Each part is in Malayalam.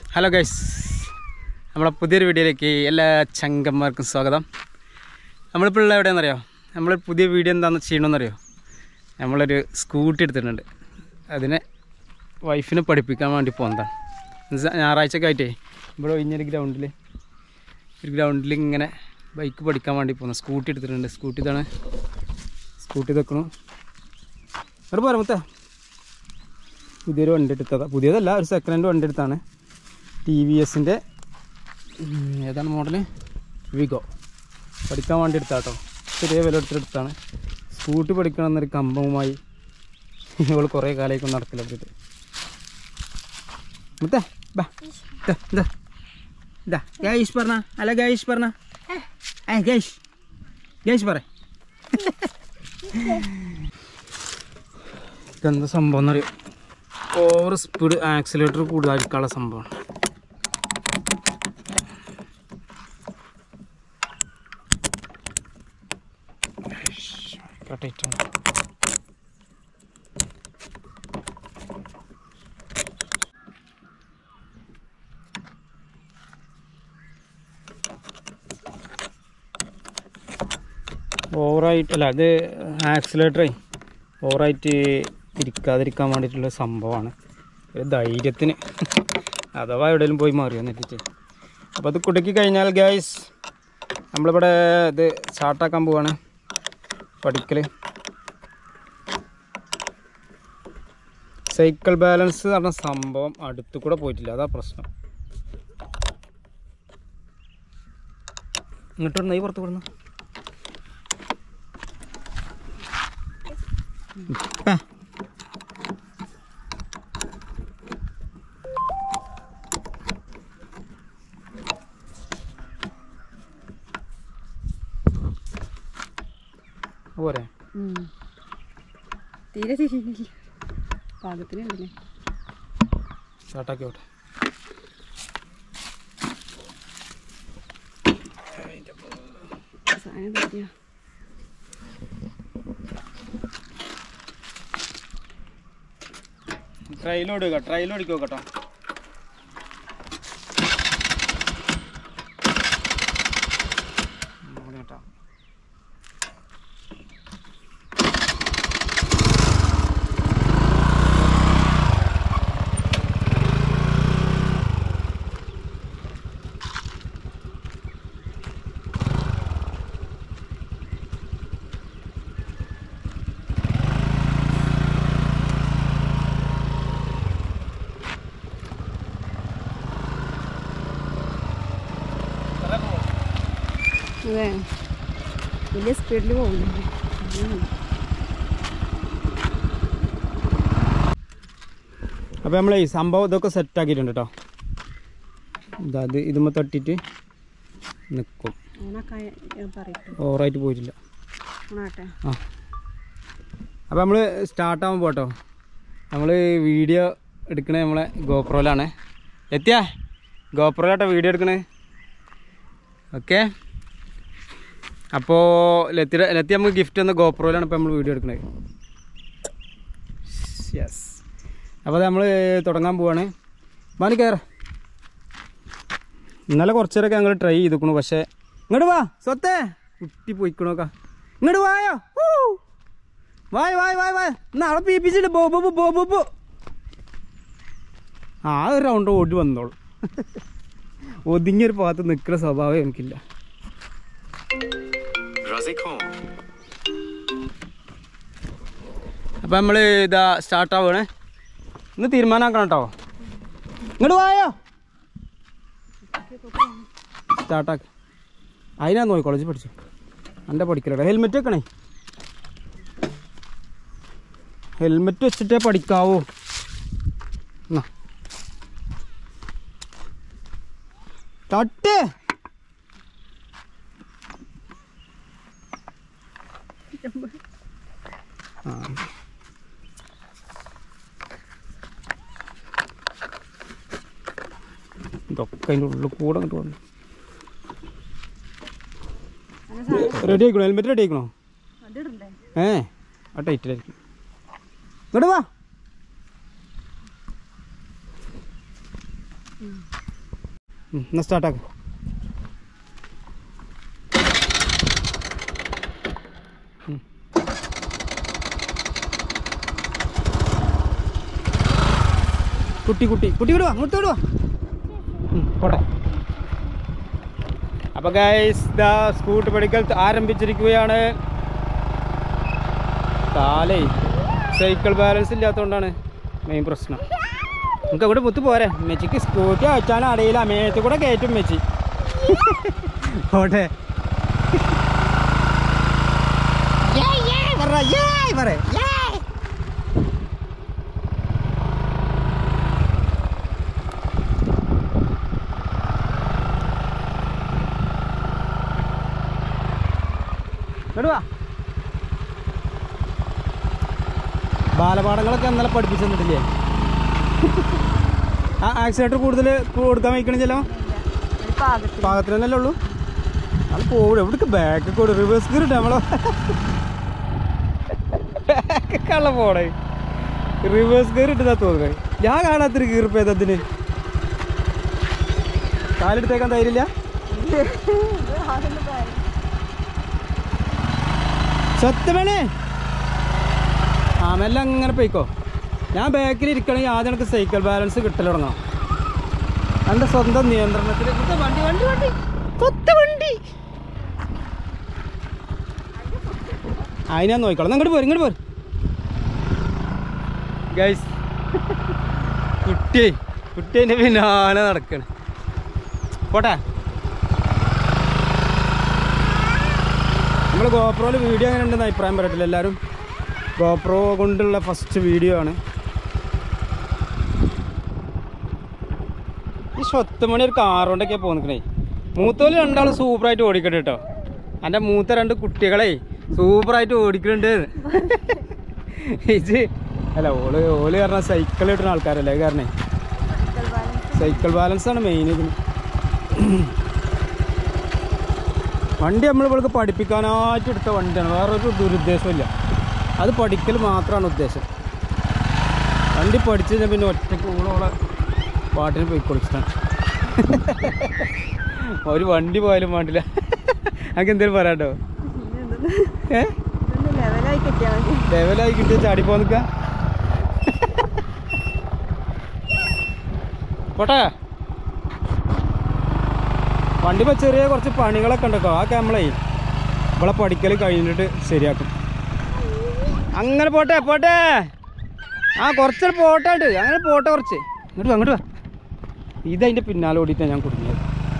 ഹലോ ഗൈസ് നമ്മളെ പുതിയൊരു വീഡിയോയിലേക്ക് എല്ലാ ചങ്കന്മാർക്കും സ്വാഗതം നമ്മളിപ്പോൾ ഉള്ള എവിടെയാണെന്നറിയോ നമ്മൾ പുതിയ വീഡിയോ എന്താണെന്ന് ചെയ്യണമെന്നറിയോ നമ്മളൊരു സ്കൂട്ടി എടുത്തിട്ടുണ്ട് അതിനെ വൈഫിനെ പഠിപ്പിക്കാൻ വേണ്ടി പോകുന്നതാണ് എന്നുവെച്ചാൽ ഞായറാഴ്ചയൊക്കെ ആയിട്ടേ ഇവിടെ ഒഴിഞ്ഞൊരു ഗ്രൗണ്ടിൽ ഒരു ഗ്രൗണ്ടിൽ ഇങ്ങനെ ബൈക്ക് പഠിക്കാൻ വേണ്ടി പോകുന്നു സ്കൂട്ടി എടുത്തിട്ടുണ്ട് സ്കൂട്ടി ഇതാണ് സ്കൂട്ടി വെക്കണു അവിടെ പോരാ മുത്തേ പുതിയൊരു വണ്ടി എടുത്തതാ പുതിയതല്ല ഒരു സെക്കൻഡ് ഹാൻഡ് വണ്ടി എടുത്താണ് ടി വി എസിൻ്റെ ഏതാണ് മോഡൽ വിഗോ പഠിക്കാൻ വേണ്ടി എടുത്താട്ടോ ചെറിയ വില എടുത്തെടുത്താണ് സ്കൂട്ടി പഠിക്കണം എന്നൊരു കമ്പവുമായി ഇവൾ കുറേ കാലമായിരിക്കും നടക്കില്ല ഇത് മുത്തേ ബാ ദാ, ദാ. ഇതാ ഗൈഷ് പറഞ്ഞ അല്ല ഗൈഷ് പറഞ്ഞ ഏ ഗൈഷ് ഗൈഷ് പറ ഇതെന്താ സംഭവം എന്നറിയോ ഓവർ സ്പീഡ് ആക്സിലേറ്റർ കൂടുതലായിരിക്കാനുള്ള സംഭവമാണ് ടൈറ്റാണ് ഓവറായിട്ട് അല്ല അത് ആക്സിലേറ്ററേ ഓവറായിട്ട് ഇരിക്കാതിരിക്കാൻ വേണ്ടിയിട്ടുള്ള സംഭവമാണ് ഒരു ധൈര്യത്തിന് അഥവാ എവിടെയെങ്കിലും പോയി മാറിയോ എന്നിട്ട് അപ്പോൾ അത് കുടുക്കി കഴിഞ്ഞാൽ ഗൈസ് നമ്മളിവിടെ ഇത് സ്റ്റാർട്ടാക്കാൻ പോവാണ് പഠിക്കൽ സൈക്കിൾ ബാലൻസ് എന്ന് പറഞ്ഞ സംഭവം അടുത്ത് കൂടെ പോയിട്ടില്ല അതാ പ്രശ്നം ഇങ്ങോട്ട് വിടുന്ന ഈ പുറത്ത് വിടുന്ന ആ പോരെ തീരെ തിരിയുന്നില്ല പാകത്തിനുണ്ടല്ലേ സ്റ്റാർട്ടാക്കി വിട്ടെ സാധനം പറ്റിയ ട്രയലോടുക ട്രയലോടിക്കോ കേട്ടോ കേട്ടോ അതെ വലിയ സ്പീഡിൽ പോകുന്നു അപ്പോൾ നമ്മൾ ഈ സംഭവം ഇതൊക്കെ സെറ്റ് ആക്കിയിട്ടുണ്ട് കേട്ടോ ഇതാ ഇത് ഇതുമ്മ തട്ടിയിട്ട് നിൽക്കും ഓണൊക്കെ ഞാൻ പറയട്ടു ഓവറായിട്ട് പോയിട്ടില്ല ഓണാട്ടെ ആ അപ്പോൾ നമ്മൾ സ്റ്റാർട്ടാകുമ്പോൾ കേട്ടോ നമ്മൾ വീഡിയോ എടുക്കണേ നമ്മളെ ഗോപ്രോയിലാണ് എത്തിയാ ഗോപ്രോയിലാട്ടോ വീഡിയോ എടുക്കണേ ഓക്കെ അപ്പോൾ ലത്തിയുടെ ലത്തി നമുക്ക് ഗിഫ്റ്റ് എന്ന ഗോപ്രോയിലാണ് ഇപ്പോൾ നമ്മൾ വീഡിയോ എടുക്കണത് യെസ് അപ്പോൾ നമ്മൾ തുടങ്ങാൻ പോവാണ് മാനി കയറ ഇന്നലെ കുറച്ച് നേരമൊക്കെ ഞങ്ങൾ ട്രൈ ചെയ്തിക്കണു പക്ഷേ ഇങ്ങോട്ട് വാ സ്വത്തേ കുട്ടി പോയിക്കണോക്ക ഇങ്ങോട്ട് വായോ ഊ. വായ് വായ് വായ് വായ് നാളെ പീപ്പിച്ചിട്ട് ബോ ബോ ബോ ബോ ബോ ആ ഒരു റൗണ്ട് ഓടി വന്നോളൂ ഒതുങ്ങിയൊരു ഭാഗത്ത് നിൽക്കുന്ന സ്വഭാവം എനിക്കില്ല അപ്പം നമ്മൾ ഇതാ സ്റ്റാർട്ട് ആവുകയാണ് ഇന്ന് തീരുമാനമാക്കണം കേട്ടോ ഇങ്ങോട്ട് വായോ സ്റ്റാർട്ടാക്ക് അതിനാ നോക്കി കോളേജിൽ പഠിച്ചു എൻ്റെ പഠിക്കലോ ഹെൽമെറ്റ് വെക്കണേ ഹെൽമെറ്റ് വെച്ചിട്ടേ പഠിക്കാവൂ എന്നാ തട്ട് ആ. ഇതൊക്കെ അതിൻ്റെ ഉള്ളിൽ കൂടെ അങ്ങോട്ട് വന്നു റെഡി ആയിക്കണോ ഹെൽമെറ്റ് റെഡി ആയിക്കണോ അതിടണ്ടേ ഏ ആ ടൈറ്റിലായിരിക്കും ഇങ്ങോട്ട് വാ ഉം, എന്നാ സ്റ്റാർട്ടാക്ക് കുട്ടി കുട്ടി കുട്ടി വിടുവാ അങ്ങോട്ട് വിടുവാ ഉം, പോട്ടെ അപ്പോൾ ഗൈസ് ദാ സ്കൂട്ട് പഠിക്കൽ ആരംഭിച്ചിരിക്കുകയാണ് കാലേ സൈക്കിൾ ബാലൻസ് ഇല്ലാത്തതുകൊണ്ടാണ് മെയിൻ പ്രശ്നം നമുക്ക് അവിടെ മുത്ത് പോരെ മെച്ചിക്ക് സ്കൂട്ടി അയച്ചാൽ അറിയില്ല മേത്ത് കൂടെ കയറ്റും മെച്ചി പോട്ടെ പറ, യേയ് പറ, യേയ്. ഇങ്ങോട്ട് വാ. ബാലപാഠങ്ങളൊക്കെ ഇന്നലെ പഠിപ്പിച്ചു തന്നിട്ടില്ലേ ആ ആക്സിഡൻറ്റ് കൂടുതൽ കൊടുക്കാൻ വയ്ക്കണില്ലല്ലോ ഒരു പാകത്തിൽ പാകത്തിന് തന്നെയല്ലേ ഉള്ളൂ അത് പോവിടെ എവിടേക്ക് ബാക്ക് കൂടെ റിവേഴ്സ് ഗിയർ ഇട്ട് നമ്മളോ കള്ള പോണേ റിവേഴ്സ് ഗിയർ ഇട്ടതാ തോന്നുന്നത് ഞാൻ കാണാത്തൊരു ഗീർപ്പ് ഏതതിന് കാലെടുത്തേക്കാൻ ധൈര്യമില്ല സത്യമേണേ ആ മെല്ലെ അങ്ങനെ പോയിക്കോ ഞാൻ ബാക്കിൽ ഇരിക്കണമെങ്കിൽ ആദ്യം എനിക്ക് സൈക്കിൾ ബാലൻസ് കിട്ടൽ തുടങ്ങണം എൻ്റെ സ്വന്തം നിയന്ത്രണത്തിൽ ഇത് വണ്ടി വണ്ടി വണ്ടി കൊത്ത വണ്ടി അതിനാ നോക്കിക്കോളാം ഇങ്ങോട്ട് പോരും ഇങ്ങോട്ട് പോരും ഗൈസ് കുട്ടി കുട്ടീൻ്റെ പിന്നാലെ നടക്കണ് പോട്ടെ നമ്മൾ ഗോപ്രോയിൽ വീഡിയോ എങ്ങനെ ഉണ്ടെന്ന് അഭിപ്രായം പറയട്ടില്ല എല്ലാവരും ഗോപ്രോ കൊണ്ടുള്ള ഫസ്റ്റ് വീഡിയോ ആണ് ഈ സ്വത്തുമണി ഒരു കാർ കൊണ്ടൊക്കെ പോന്നിക്കണേ മൂത്തോല് രണ്ടാളും സൂപ്പറായിട്ട് ഓടിക്കട്ടെ കേട്ടോ എൻ്റെ മൂത്ത രണ്ട് കുട്ടികളെ സൂപ്പറായിട്ട് ഓടിക്കുന്നുണ്ട് ഇത് അല്ല ഓള് ഓല് കാരണം സൈക്കിൾ കിട്ടുന്ന ആൾക്കാരല്ലേ അത് കാരണേ സൈക്കിൾ ബാലൻസ് ആണ് മെയിൻ ഇതിന് വണ്ടി നമ്മൾ ഇവൾക്ക് പഠിപ്പിക്കാനായിട്ട് എടുത്ത വണ്ടിയാണ് വേറൊരു ദുരുദ്ദേശമില്ല അത് പഠിക്കൽ മാത്രമാണ് ഉദ്ദേശം വണ്ടി പഠിച്ചു കഴിഞ്ഞാൽ പിന്നെ ഒറ്റയ്ക്ക് ഓളോളെ പാട്ടിന് പോയി കുളിച്ചിട്ടാണ് ഒരു വണ്ടി പോയാലും വേണ്ടില്ല നമുക്ക് എന്തേലും പറയാട്ടോ ഏ ഇതൊന്ന് ലെവലായി കിട്ടിയാൽ മതി ലെവലായി കിട്ടിയ ചാടിപ്പോ നിക്ക പോട്ടെ വണ്ടി ഇപ്പൊ ചെറിയ കുറച്ച് പണികളൊക്കെ ഉണ്ടോ ആ നമ്മളെ ഇവിടെ പഠിക്കൽ കഴിഞ്ഞിട്ട് ശരിയാക്കും അങ്ങനെ പോട്ടെ പോട്ടെ ആ കുറച്ച് പോട്ടെ അങ്ങനെ പോട്ടെ കുറച്ച് ഇങ്ങോട്ട് വാ, അങ്ങോട്ട് വാ ഇതതിൻ്റെ പിന്നാലെ ഓടിയിട്ടാണ് ഞാൻ കുടുങ്ങിയത്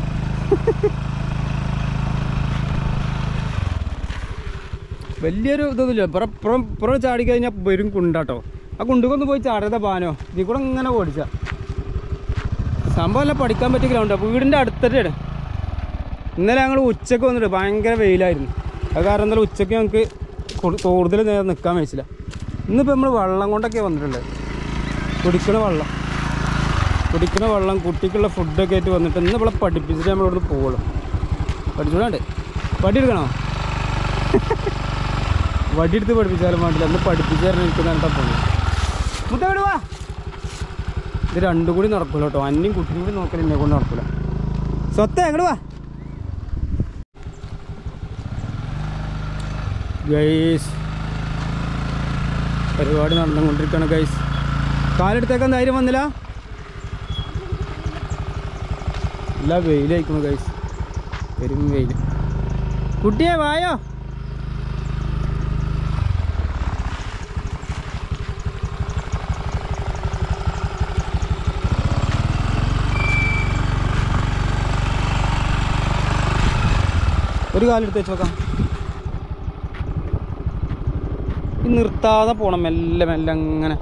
വലിയൊരു ഇതൊന്നുമില്ല പുറം പുറം പുറം ചാടി കഴിഞ്ഞാൽ വരും കുണ്ടാട്ടോ ആ കുണ്ടുകൊന്ന് പോയി ചാടരുത പാനോ ഇതിൽ കൂടെ ഇങ്ങനെ ഓടിച്ച സംഭവം എല്ലാം പഠിക്കാൻ പറ്റിയ ഗ്രൗണ്ടാണ് വീടിൻ്റെ അടുത്തന്നെയാണ് ഇന്നലെ ഞങ്ങൾ ഉച്ചക്ക് വന്നിട്ട് ഭയങ്കര വെയിലായിരുന്നു അത് കാരണം ഇന്നലെ ഉച്ചക്ക് ഞങ്ങൾക്ക് കുറു- കൂടുതൽ നേരം നിൽക്കാൻ വെച്ചില്ല ഇന്നിപ്പോൾ നമ്മൾ വെള്ളം കൊണ്ടൊക്കെ വന്നിട്ടുള്ളത് കുടിക്കണ വെള്ളം കുടിക്കണ വെള്ളം കുട്ടിക്കുള്ള ഫുഡൊക്കെ ആയിട്ട് വന്നിട്ട് ഇന്ന് ഇവിടെ പഠിപ്പിച്ചിട്ട് നമ്മളിവിടെ പോകുള്ളൂ പഠിച്ചോണ്ടേ വടി എടുക്കണോ വടി എടുത്ത് പഠിപ്പിച്ചാലും വേണ്ടില്ല അന്ന് പഠിപ്പിച്ചു തരണം എനിക്ക് നേരത്തെ പോകുന്നത് മുട്ട വിടുവാ ഇത് രണ്ടും കൂടി നടക്കൂല കേട്ടോ അന്യം കുട്ടിയും കൂടി നോക്കൽ എന്നെ കൊണ്ട് നടക്കൂല സ്വത്ത എങ്ങോട്ട് വാ ഗൈസ് പരിപാടി നടന്നുകൊണ്ടിരിക്കുകയാണ് ഗൈസ് കാലെടുത്തേക്കാൻ ധൈര്യം വന്നില്ല എല്ലാ വെയിലായിക്കണു ഗൈസ് പെരും വെയിൽ കുട്ടിയെ വായോ ഒരു കാലെടുത്ത് വെച്ച് നോക്കാം ഈ നിർത്താതെ പോണം മെല്ലെ മെല്ലെ അങ്ങനെ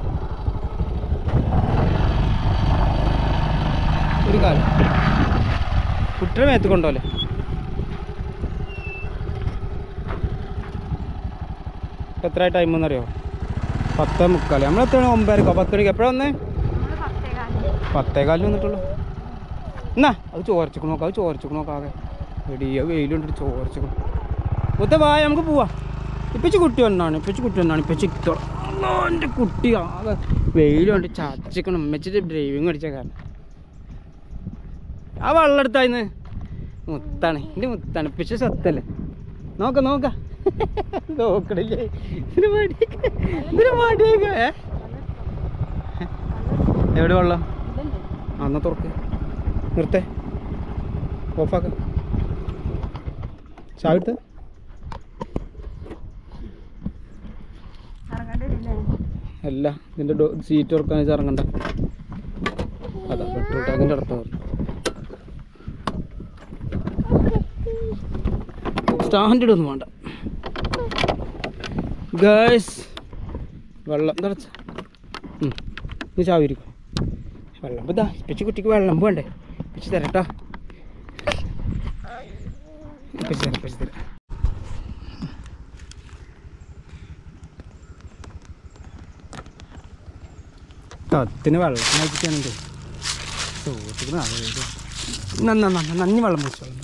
ഒരു കാലം കുട്ടിയുടെ മേത്ത് കൊണ്ടോലെ എത്ര ടൈം എന്നറിയോ പത്ത് മുക്കാല് നമ്മൾ എത്ര ഒമ്പതരക്കോ പത്ത് മണിക്ക് എപ്പോഴാണ് വന്നേ പത്തേകാലിന് വന്നിട്ടുള്ളൂ എന്നാ അത് ചോരച്ചിക്കണ നോക്കാം അത് ചോരച്ചിക്കണ നോക്കാതെ എടിയ വെയിലുണ്ട് ചോരച്ചിക്കണ മുത്ത വായ നമുക്ക് പോവാം ഇപ്പച്ചി കുട്ടി ഒന്നാണ് ഇപ്പച്ചി കുട്ടി ഒന്നാണ് ഇപ്പച്ചി എൻ്റെ കുട്ടി ആകെ വെയിലുണ്ട് ചാച്ചിക്കണം ഉമ്മച്ചിട്ട് ഡ്രൈവിങ് അടിച്ച കാരണം ആ വെള്ളം എടുത്തായിന്ന് മുത്താണ് എൻ്റെ മുത്താണ് പക്ഷെ സ്വത്തല്ലേ നോക്ക നോക്ക നോക്കണില്ലേ ഇതിന് മടിയൊക്കെ ഇതിന് മടിയൊക്കെ ഏ? എവിടെ വെള്ളം ആ എന്നാ തുറക്ക് നിർത്തേ ഓഫാക്ക ചാവിട്ട് ഇറങ്ങണ്ടില്ലേ അല്ല ഇതിൻ്റെ ഡോ സീറ്റ് തുറക്കാൻ വെച്ചാൽ ഇറങ്ങണ്ട അതാ പെട്രോൾ ടാങ്കിൻ്റെ അടുത്ത് സ്റ്റാൻഡ് ഒന്നും വേണ്ട ഗേഴ്സ് വെള്ളം നിറച്ച നീ ചാവിരിക്കും വെള്ളം ഇതാ പിച്ച് കുട്ടിക്ക് വെള്ളം വേണ്ടേ പിച്ച് തരട്ടോ പിച്ച് തരാം പിച്ച് തരാം കത്തിന് വെള്ളം നയിച്ചിട്ടാണെന്തേ സൂക്ഷിക്കുന്ന ആളുകൾ നന്ദി വെള്ളം പിടിച്ചോളൂ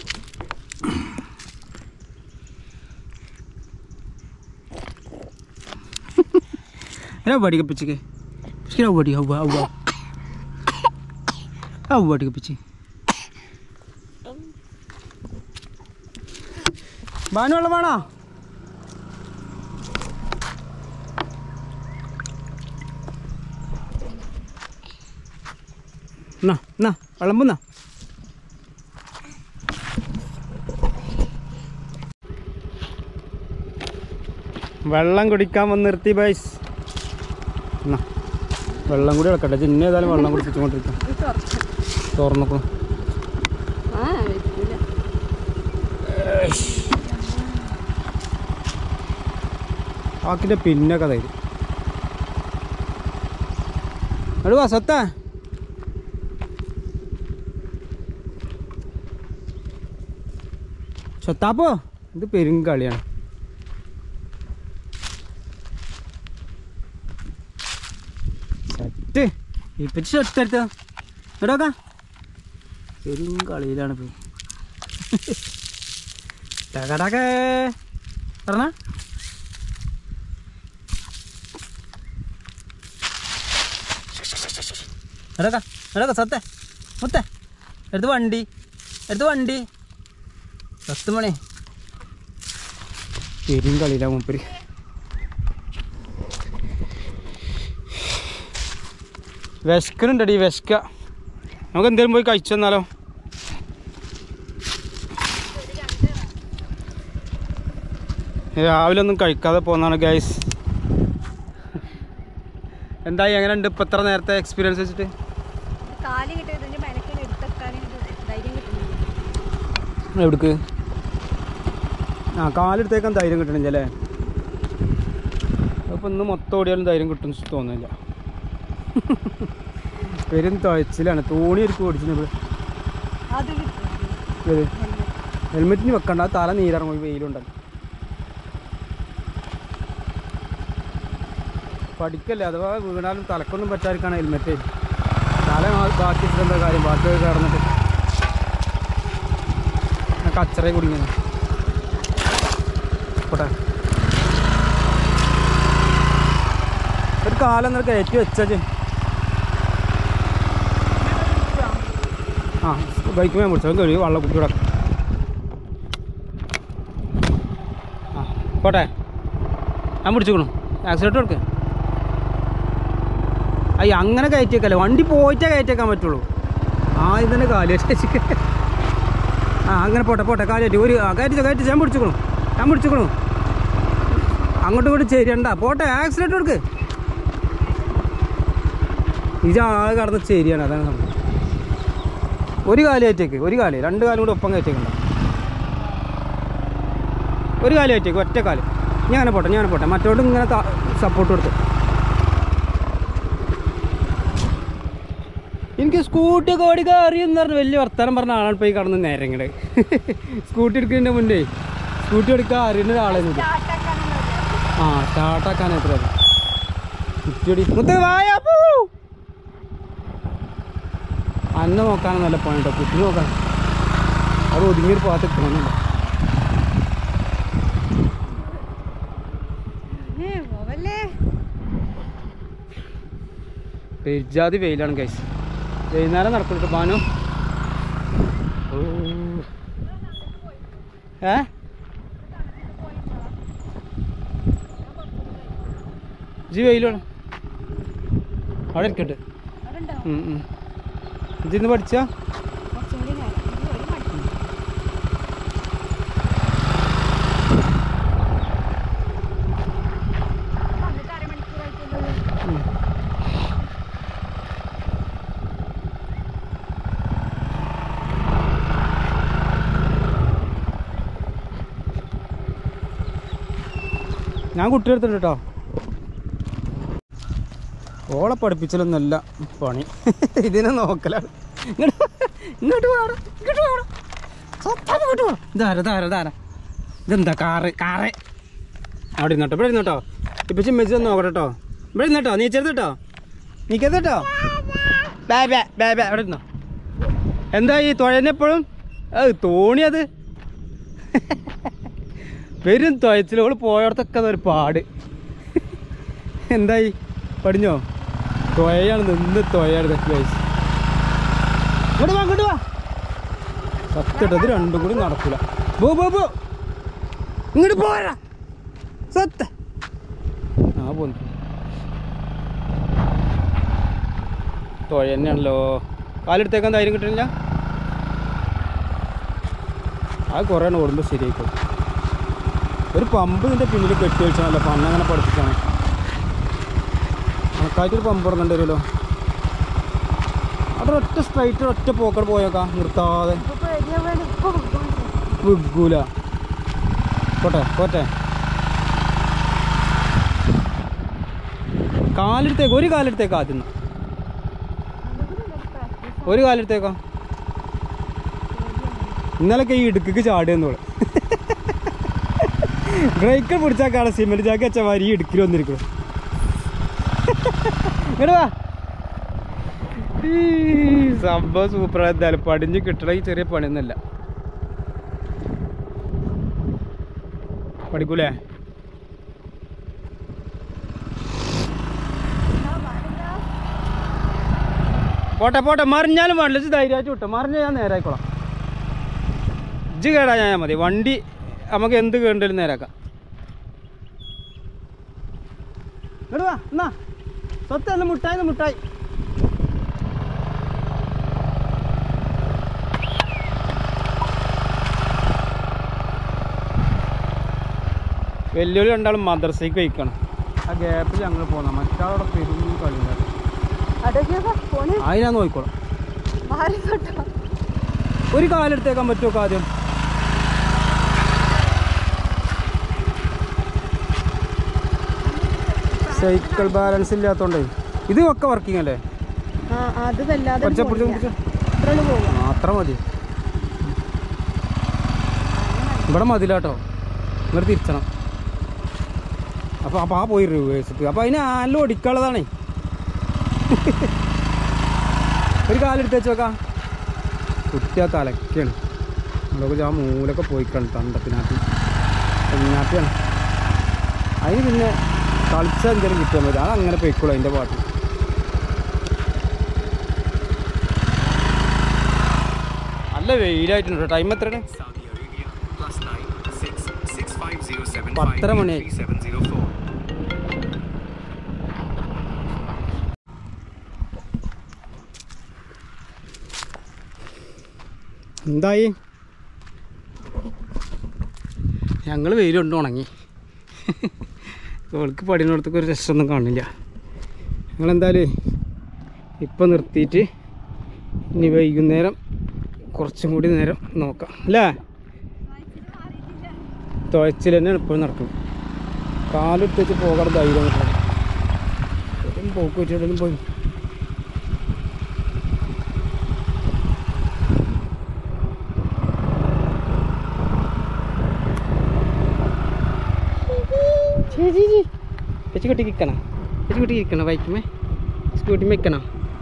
Era buat ke pici ke? Sekira buat dia ubah ubah. Ah buat ke pici. Banu വെള്ളം വേണോ എന്നാ എന്നാ വെള്ളം പോന്നാ വെള്ളം കുടിക്കാൻ വന്ന് നിർത്തി ബൈസ് എന്നാ വെള്ളം കൂടി ഇളക്കട്ടെ ചിന്ന ഏതായാലും വെള്ളം കുടിപ്പിച്ചുകൊണ്ടിരിക്കാം ഇത് തുറക്കും തുറന്നോക്കണം ആ വെക്കൂല ആക്കിൻ്റെ പിന്നൊക്കെ തരും എടു വസത്താ സ്വത്താപ്പോ ഇത് പെരുങ്കളിയാണ് സെറ്റ് ഇപ്പച്ചി ഷർട്ട് എടുത്ത എടോക്ക പെരുങ്കളിയിലാണ് ഇപ്പൊ ടകടകേ പറഞ്ഞ എടക്ക എടക്ക സത്തെ മുത്തേ എടുത്ത് വണ്ടി എടുത്ത് വണ്ടി പത്ത് മണി പെരും കളിയില്ല മൂപ്പര് വിശക്കനുണ്ടടി വിശക്ക നമുക്ക് എന്തേലും പോയി കഴിച്ചു തന്നാലോ രാവിലെ ഒന്നും കഴിക്കാതെ പോന്നാണ് ഗൈസ് എന്തായി എങ്ങനെയുണ്ട് ഇപ്പം എത്ര നേരത്തെ എക്സ്പീരിയൻസ് വെച്ചിട്ട് കാല് കിട്ടിയത് ഇതിന്റെ മനക്കിന് എടുത്തെക്കാൻ ധൈര്യം കിട്ടുന്നില്ല എവിടേക്ക് ആ കാലെടുത്തേക്കാൻ ധൈര്യം കിട്ടണില്ല അല്ലേ അപ്പോൾ ഇന്ന് മൊത്തം ഓടിയാലും ധൈര്യം കിട്ടും എന്ന് തോന്നുന്നില്ല പെരും തുഴച്ചിലാണ് തോണി ഒരു ഓടിച്ചിട്ട് അത് കിട്ടും ഹെൽമെറ്റിന് വെക്കണ്ട ആ തല നീരിറങ്ങും ഈ വെയിലുണ്ടല്ലോ പഠിക്കല്ലേ അഥവാ വീണാലും തലക്കൊന്നും പറ്റാതിരിക്കാണ് ഹെൽമെറ്റ് തല മാ- ബാക്കി വെച്ചിട്ട് എന്താ കാര്യം ബാക്കി കിടന്നിട്ട് കച്ചറ കുടുങ്ങിയത് പോട്ടെ ഒരു കാലം എന്നൊക്കെ കയറ്റി വെച്ചു ആ ബൈക്ക് ഞാൻ പിടിച്ചോ കഴിയും വെള്ളം കുപ്പി ഇവിടെ ആ പോട്ടെ ഞാൻ പിടിച്ചോണു ആക്സിഡൻറ്റ് കൊടുക്ക് അയ്യ അങ്ങനെ കയറ്റിയേക്കല്ലേ വണ്ടി പോയിട്ടേ കയറ്റിയേക്കാൻ പറ്റുള്ളൂ ആദ്യം തന്നെ കാല് വെച്ചിട്ട് ആ അങ്ങനെ പോട്ടെ പോട്ടെ കാല് കയറ്റി ഒരു ആ കയറ്റിച്ചോ കയറ്റിച്ചോ ഞാൻ പിടിച്ചോണു ഞാൻ പിടിച്ചോണു അങ്ങോട്ടും ഇങ്ങോട്ടും ചേരിയണ്ട പോട്ടെ ആക്സിഡൻറ്റ് കൊടുക്ക് ഇത് ആകെ കടന്ന് ചേരിയാണ് അതാണ് സംഭവം ഒരു കാല് കയറ്റേക്ക് ഒരു കാല് രണ്ട് കാലും കൂടി ഒപ്പം കയറ്റേക്കണ്ട ഒരു കാല് കയറ്റേക്ക് ഒറ്റ കാല് ഞാൻ അങ്ങനെ പോട്ടെ ഞാൻ അങ്ങനെ പോട്ടെ മറ്റോട്ട് ഇങ്ങനെ സപ്പോർട്ട് കൊടുത്തു എനിക്ക് സ്കൂട്ടി ഒക്കെ ഓടിക്കാൻ അറിയുമെന്ന് പറഞ്ഞ് വലിയ വർത്തമാനം പറഞ്ഞ ആളാണ് പോയി കടന്ന് നേരങ്ങട് സ്കൂട്ടി എടുക്കുന്നതിൻ്റെ മുന്നേ സ്കൂട്ടി എടുക്കാൻ അറിയുന്ന ഒരാളായിരുന്നു ഇത്. ആ സ്റ്റാർട്ടാക്കാൻ എത്ര കുറ്റിയടി മുത്തേ വായാ പോ അന്ന നോക്കാനും നല്ല പോയിട്ടോ കുട്ടി നോക്കാൻ അത് ഒതുങ്ങിയൊരു ഭാഗത്ത് എത്തണമെന്നില്ല പോവല്ലേ പെരുജാതി വെയിലാണ് ഗൈസ് വൈകുന്നേരം നടക്കുന്നുണ്ട് പാനു ഏ ജി വെയിലാണ് അവിടെ ഇരിക്കട്ടെ അവിടെ ഉണ്ടോ ഉം, ഉം. ഇജിന്ന് പഠിച്ചാ കുറച്ചും കൂടി നേരം ഇത് ഒരു മണി വന്നിട്ട് അരമണിക്കൂറായിട്ടുള്ളൂ ഉം. ഞാൻ കുട്ടിയെടുത്തിട്ട് കേട്ടോ ഓളെ പഠിപ്പിച്ചലൊന്നല്ല പണി ഇതിനെ നോക്കലാണ് ഇങ്ങോട്ട് വാ, ഇങ്ങോട്ട് വാടാ ഇങ്ങോട്ട് വാടാ സ്വത്തം ഇങ്ങോട്ട് വാ ഇതാര ഇതാര ഇതാര ഇതെന്താ കാറ് കാറ് അവിടെ ഇരുന്നോട്ടോ ഇവിടെ ഇരുന്നോട്ടോ ഇപ്പൊ ചിമ്മച്ച് നോക്കട്ടെ കേട്ടോ ഇവിടെ ഇരുന്നോട്ടോ നീ ചെറുത് കേട്ടോ നീക്കരുത് കേട്ടോ ബേ ബേ ബേ ബേ അവിടെ ഇരുന്നോ എന്താ ഈ തുഴനെപ്പോഴും അത് തോണി അത് വരും തുഴച്ചിൽ ഓള് പോയടത്തൊക്കെ അതൊരു പാട് എന്തായി പടിഞ്ഞോ തുഴയാണ് നിന്ന് തുഴയാണ് ഗൈസ് ഇങ്ങോട്ട് വാ ഇങ്ങോട്ട് വാ സത്യട്ടോ ഇത് രണ്ടും കൂടി നടക്കൂല പോ പോ പോ ഇങ്ങോട്ട് പോരാ സത്ത ആ പോന്നു തുഴ തന്നെയാണല്ലോ കാലെടുത്തേക്കാൻ ധൈര്യം കിട്ടണില്ല ആ കുറേ ഓടുമ്പോൾ ശരിയായിക്കോ ഒരു പമ്പ് നിന്റെ പിന്നിൽ കെട്ടി വെച്ചാണല്ലോ അപ്പം അന്ന് അങ്ങനെ പഠിപ്പിച്ചാണ് കണക്കായിട്ടൊരു പമ്പ് ഇടുന്നുണ്ട് വരുമല്ലോ അവിടെ ഒറ്റ സ്ട്രൈറ്റ് ഒറ്റ പോക്കട് പോയേക്കാം നിർത്താതെ ഇപ്പൊ പേടിയാ വേണ്ട ഇപ്പൊ വിഗൂല പോട്ടെ പോട്ടെ കാലെടുത്തേക്ക് ഒരു കാലെടുത്തേക്ക് ആദ്യം ന്നാ. ഒരു കാലെടുത്തേക്കോ ഇന്നലൊക്കെ ഈ ഇടുക്കിക്ക് ചാടിയെന്നോള് ബ്രേക്കർ പിടിച്ചാൽ കാണാം സിമെന്റ് ചാക്ക് വെച്ച മാതിരി ഈ ഇടുക്കിൽ വന്നിരിക്കും ഇങ്ങോട്ട് വാ ഈ സംഭവം സൂപ്പറാണ് എന്തായാലും പടിഞ്ഞ് കിട്ടണമെങ്കിൽ ചെറിയ പണിയൊന്നുമല്ല പഠിക്കൂലേ പോട്ടെ പോട്ടെ മറിഞ്ഞാലും വേണ്ടില്ല ഇജ്ജ് ധൈര്യമായിട്ട് വിട്ടോ മറിഞ്ഞാൽ ഞാൻ നേരായിക്കോളാം ഇജ്ജ് കേടാഞ്ഞാൽ മതി വണ്ടി നമുക്ക് എന്ത് കേണ്ടാലും നേരാക്കാം ഇങ്ങോട്ട് വാ എന്നാ സ്വത്തല്ല മുട്ടായി മുട്ടായി വെല്ലുവിളി രണ്ടാളും മദ്രസയ്ക്ക് വയ്ക്കണം ആ ഗ്യാപ്പിൽ ഞങ്ങൾ പോന്ന മറ്റാളോടെ പെരും കളിയാണ് അടങ്ങിയതാ ഫോണ് അതിനാ നോക്കിക്കോളാം മാറി തൊട്ടോ ഒരു കാലെടുത്തേക്കാൻ പറ്റുമോ ആദ്യം സൈക്കിൾ ബാലൻസ് ഇല്ലാത്തോണ്ടേ ഇത് ഒക്കെ വർക്കിംഗ് അല്ലേ ആ അത് വല്ലാതെ പച്ച പിടിച്ച് പിടിച്ച് ഇത്രയുള്ളൂ പോവുക മാത്രം മതി ഇവിടെ മതിലാട്ടോ ഇങ്ങോട്ട് തിരിച്ചണം അപ്പോൾ അപ്പോൾ ആ പോയി റിവേഴ്സിട്ട് അപ്പോൾ അതിന് ആലും ഒടിക്കാനുള്ളതാണേ ഒരു കാലെടുത്ത് വെച്ച് നോക്കാം കുട്ടി ആ തലക്കാണ് നമ്മളൊക്കെ ആ മൂലൊക്കെ പോയി കണ്ടു തണ്ടത്തിനകത്ത് തെങ്ങാത്തിയാണ് അതിന് പിന്നെ കളിച്ച എന്തെങ്കിലും കിട്ടിയാൽ മതി അത് അങ്ങനെ പോയിക്കോളൂ അതിൻ്റെ പാട്ട് നല്ല വെയിലായിട്ടുണ്ട് ടൈം എത്രയാണ് Saudi Arabia plus nine six six five zero seven പത്തര five മണിയായി. three seven zero four. എന്തായി ഞങ്ങൾ വെയിലുണ്ട് ഉണങ്ങി അവൾക്ക് പടിനോടത്തൊക്കെ ഒരു രക്ഷമൊന്നും കാണില്ല ഞങ്ങളെന്തായാലും ഇപ്പം നിർത്തിയിട്ട് ഇനി വൈകുന്നേരം കുറച്ചും കൂടി നേരം നോക്കാം അല്ലേ തുഴച്ചിൽ തന്നെയാണ് ഇപ്പോഴും നടക്കുന്നത് കാലെടുത്ത് വെച്ച് പോകാൻ ധൈര്യം കിട്ടണം എവിടെയും പോക്ക് വെച്ചിട്ടും പോയി ചേച്ചി ചേച്ചി കുട്ടി ഇരിക്കണം ചേച്ചി കുട്ടി ഇരിക്കണം ബൈക്കുമേ സ്കൂട്ടി വെക്കണം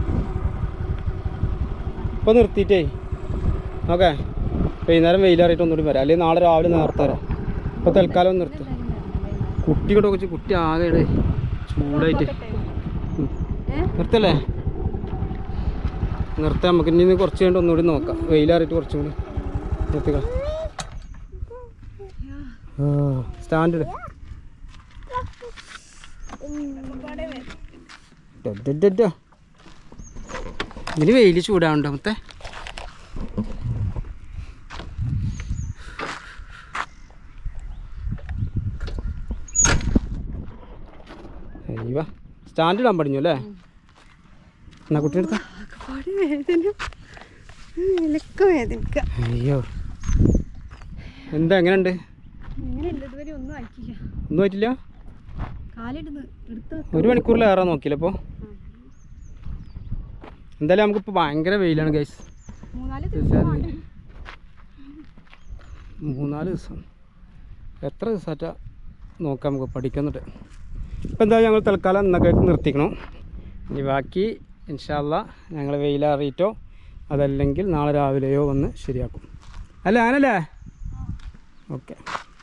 ഇപ്പോൾ നിർത്തിയിട്ടേ ഓക്കെ വൈകുന്നേരം വെയിലറിയിട്ട് ഒന്നുകൂടി വരാം അല്ലെങ്കിൽ നാളെ രാവിലെ നേരത്തെ വരാം ഇപ്പോൾ തൽക്കാലം ഒന്ന് നിർത്തും കുട്ടി കൂടെ വെച്ച് കുട്ടി ആകെ ഇടെ ചൂടായിട്ട് ഉം. നിർത്തല്ലേ നിർത്താം നമുക്ക് ഇനി കുറച്ച് കഴിഞ്ഞിട്ട് ഒന്നുകൂടി നോക്കാം വെയിലറിയിട്ട് കുറച്ചും കൂടി നിർത്തിക്കാം ഓ സ്റ്റാൻഡ് ഇതിന് വെയിൽ ചൂടാവുണ്ടോ മൊത്തേ അയ്യോ സ്റ്റാൻഡ് ഇടാൻ പഠിഞ്ഞു അല്ലേ എന്നാ കുട്ടി എടുത്ത പാട് വേദന ഇലക്ക വേദനിക്ക അയ്യോ എന്താ എങ്ങനെയുണ്ട് ഇങ്ങനെയുണ്ട് ഇതുവരെ ഒന്നും ആക്കില്ല ഒന്നും പറ്റില്ല കാലിടുന്ന് എടുത്ത് ഒരു മണിക്കൂറിൽ കയറാൻ നോക്കിയില്ല അപ്പോൾ എന്തായാലും നമുക്കിപ്പോൾ ഭയങ്കര വെയിലാണ് ഗൈസ് മൂന്നാല് ദിവസം മൂന്നാല് ദിവസം എത്ര ദിവസമായിട്ടാ നോക്കാം നമുക്ക് പഠിക്കുന്നുണ്ട് ഇപ്പം എന്തായാലും ഞങ്ങൾ തൽക്കാലം ഇന്നൊക്കെ നിർത്തിക്കണം ഇനി ബാക്കി ഇൻഷാല്ല ഞങ്ങൾ വെയിലറിയിട്ടോ അതല്ലെങ്കിൽ നാളെ രാവിലെയോ വന്ന് ശരിയാക്കും അല്ലേ ആനല്ലേ ഓക്കെ